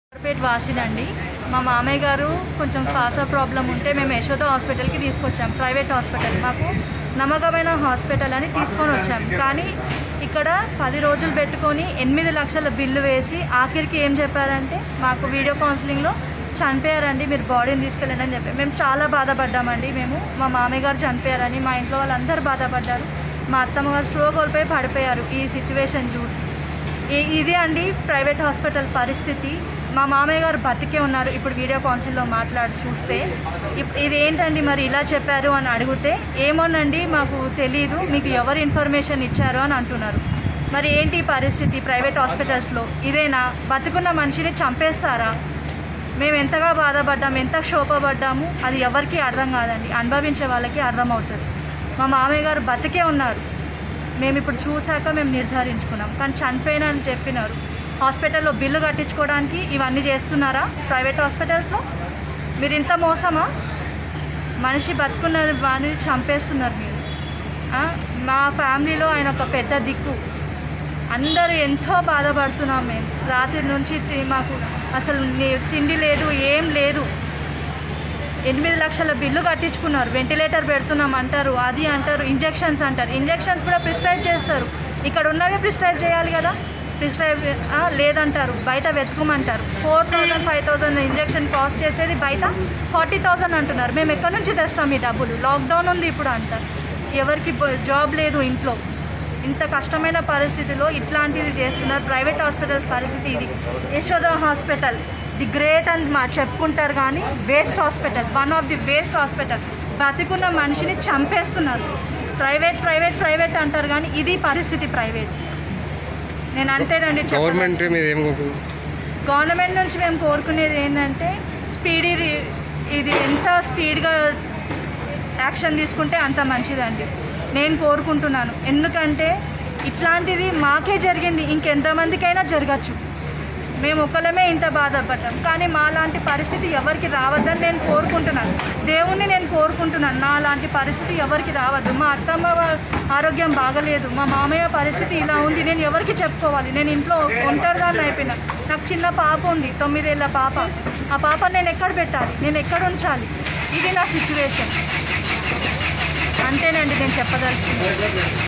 పేట్ వాసినండి మా మామయ్య గారు కొంచెం శ్వాస ప్రాబ్లం ఉంటే మేము యశోద హాస్పిటల్కి తీసుకొచ్చాం ప్రైవేట్ హాస్పిటల్ మాకు నమ్మకమైన హాస్పిటల్ అని తీసుకొని వచ్చాం కానీ ఇక్కడ పది రోజులు పెట్టుకొని ఎనిమిది లక్షల బిల్లు వేసి ఆఖరికి ఏం చెప్పారంటే మాకు వీడియో కౌన్సిలింగ్లో చనిపోయారండి మీరు బాడీని తీసుకెళ్ళండి అని చెప్పి మేము చాలా బాధపడ్డామండి మేము మా మామయ్య గారు చనిపోయారని మా ఇంట్లో వాళ్ళందరూ బాధపడ్డారు మా అత్తమ్మ గారు స్ట్రోక్ కోల్పోయి పడిపోయారు ఈ సిచ్యువేషన్ చూసి ఈ- ఇది అండి ప్రైవేట్ హాస్పిటల్ పరిస్థితి మా మామయ్య గారు బతికే ఉన్నారు ఇప్పుడు వీడియో కౌన్సిల్లో మాట్లాడి చూస్తే ఇప్- ఇది ఏంటండి మరి ఇలా చెప్పారు అని అడిగితే ఏమోనండి మాకు తెలియదు మీకు ఎవరు ఇన్ఫర్మేషన్ ఇచ్చారు అని అంటున్నారు మరి ఏంటి ఈ పరిస్థితి ప్రైవేట్ హాస్పిటల్స్లో ఇదేనా బతుకున్న మనిషిని చంపేస్తారా మేము ఎంతగా బాధపడ్డాము ఎంత క్షోభపడ్డాము అది ఎవరికి అర్థం కాదండి అనుభవించే వాళ్ళకి అర్థమవుతుంది మా మామయ్య గారు బతికే ఉన్నారు మేము ఇప్పుడు చూశాక మేము నిర్ధారించుకున్నాం కానీ చనిపోయిన అని చెప్పినారు హాస్పిటల్లో బిల్లు కట్టించుకోవడానికి ఇవన్నీ చేస్తున్నారా ప్రైవేట్ హాస్పిటల్స్లో మీరు ఇంత మోసమా మనిషి బతుకున్న వాడిని చంపేస్తున్నారు మీరు ఆ? మా ఫ్యామిలీలో ఆయన ఒక పెద్ద దిక్కు అందరూ ఎంతో బాధపడుతున్నాం మేము రాత్రి నుంచి తి- మాకు అసలు ని- తిండి లేదు ఏం లేదు ఎనిమిది లక్షల బిల్లు కట్టించుకున్నారు వెంటిలేటర్ పెడుతున్నాం అంటారు అది అంటారు ఇంజెక్షన్స్ అంటారు ఇంజెక్షన్స్ కూడా ప్రిస్క్రైబ్ చేస్తారు ఇక్కడ ఉన్నవే ప్రిస్క్రైబ్ చేయాలి కదా ప్రిస్క్రైబ్ ఆ, లేదంటారు బయట వెతుకోమంటారు four thousand five thousand injection cost చేసేది బయట ఫార్టీ థౌజండ్ అంటున్నారు మేము ఎక్కడి నుంచి తెస్తాం ఈ డబ్బులు లాక్డౌన్ ఉంది ఇప్పుడు అంటారు ఎవరికి బ- జాబ్ లేదు ఇంట్లో ఇంత కష్టమైన పరిస్థితిలో ఇట్లాంటిది చేస్తున్నారు ప్రైవేట్ హాస్పిటల్స్ పరిస్థితి ఇది యశోద హాస్పిటల్ ది గ్రేట్ అని మా చెప్పుకుంటారు కానీ waste hospital one of the waste hospital బతికున్న మనిషిని చంపేస్తున్నారు ప్రైవేట్ ప్రైవేట్ ప్రైవేట్ అంటారు కానీ ఇది పరిస్థితి ప్రైవేట్ నేను అంతేనండి చెప్పదలుచుకున్నాను. గవర్నమెంట్ మీరు ఏం కోరుకుంటున్నారు? గవర్నమెంట్ నుంచి మేము కోరుకునేది ఏంటంటే స్పీడీ ఇది ఎంత స్పీడ్గా యాక్షన్ తీసుకుంటే అంత మంచిదండి నేను కోరుకుంటున్నాను ఎందుకంటే ఇట్లాంటిది మాకే జరిగింది ఇంకెంతమందికైనా జరగచ్చు మేము ఒక్కలమే ఇంత బాధపడ్డాం కానీ మా లాంటి పరిస్థితి ఎవరికి రావద్దని నేను కోరుకుంటున్నాను దేవుణ్ణి నేను కోరుకుంటున్నాను నా లాంటి పరిస్థితి ఎవరికి రావద్దు మా అత్తమ్మ వా- ఆరోగ్యం బాగలేదు మా మామయ్య పరిస్థితి ఇలా ఉంది నేను ఎవరికి చెప్పుకోవాలి నేను ఇంట్లో ఒంటరిదాన్ని అయిపోయినా నాకు చిన్న పాప ఉంది తొమ్మిదేళ్ళ పాప ఆ పాప నేను ఎక్కడ పెట్టాలి నేను ఎక్కడ ఉంచాలి ఇది నా సిచ్యువేషన్ అంతేనండి నేను చెప్పదలుచుకున్నాను